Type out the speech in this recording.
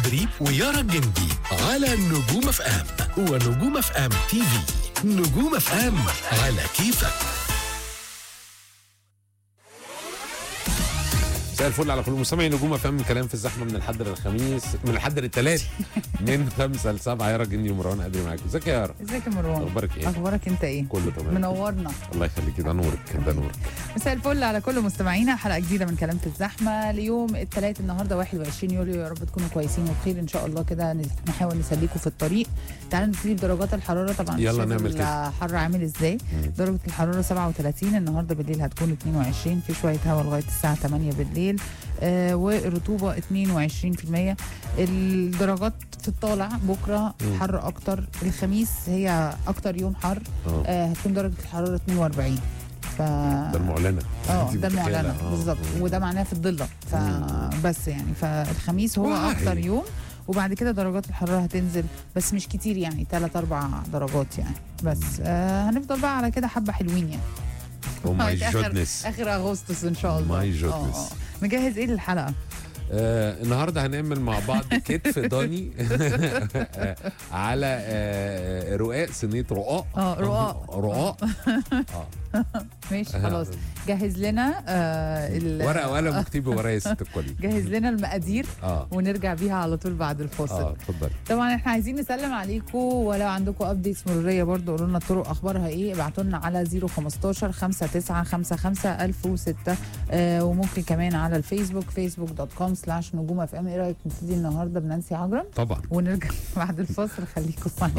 بريب ويارا الجندي على نجوم اف ام ونجوم اف ام تي في نجوم اف ام على كيفك مساء الفل على كل مستمعي نجوم افهم كلام في الزحمه من الحد للخميس من الحد للثلاث من خمسة لسبعة يارا جندي ومروان قادري معاكم ازيك يا يارا ازيك يا مروان اخبارك ايه اخبارك انت ايه كله تمام منورنا الله يخليك ده نورك ده نورك مساء الفل على كل مستمعينا حلقه جديده من كلام في الزحمه ليوم الثلاث النهارده 21 يوليو يا رب تكونوا كويسين وبخير ان شاء الله كده نحاول نسليكم في الطريق تعالوا نبتدي بدرجات الحراره طبعا يلا شايف نعمل كده. الحر عامل ازاي درجه الحراره 37 النهارده بالليل هتكون 22 في شويه هواء لغايه الساعه 8 بالليل آه والرطوبه 22% الدرجات في الطالع بكره مم. حر اكتر الخميس هي اكتر يوم حر اه آه هتكون درجه الحراره 42 ف ده المعلنه اه أنت ده متخيلة؟ المعلنه آه. بالظبط وده معناه في الضله فبس يعني فالخميس هو واي. اكتر يوم وبعد كده درجات الحراره هتنزل بس مش كتير يعني 3 4 درجات يعني بس آه هنفضل بقى على كده حبه حلوين يعني او ماي لغاية آخر- جودنس اخر اغسطس ان شاء الله My goodness. آه، آه. مجهز ايه للحلقه آه النهارده هنعمل مع بعض كتف ضاني آه، على آه رقاق صينيه رقاق اه رقاق رقاق اه ماشي خلاص جهز لنا آه ال- ورقه وقلم واكتبي ورايا يا ست الكل جهز لنا المقادير اه ونرجع بيها على طول بعد الفاصل اه اتفضلي طبعا احنا عايزين نسلم عليكم ولو عندكم ابديتس مروريه برضو قولوا لنا الطرق اخبارها ايه ابعتوا لنا على 015 5955 1006 آه وممكن كمان على الفيسبوك فيسبوك دوت كوم سلاش نجوم اف ام ايه رايك نبتدي النهارده بنانسي عجرم طبعا ونرجع بعد الفاصل خليكم معانا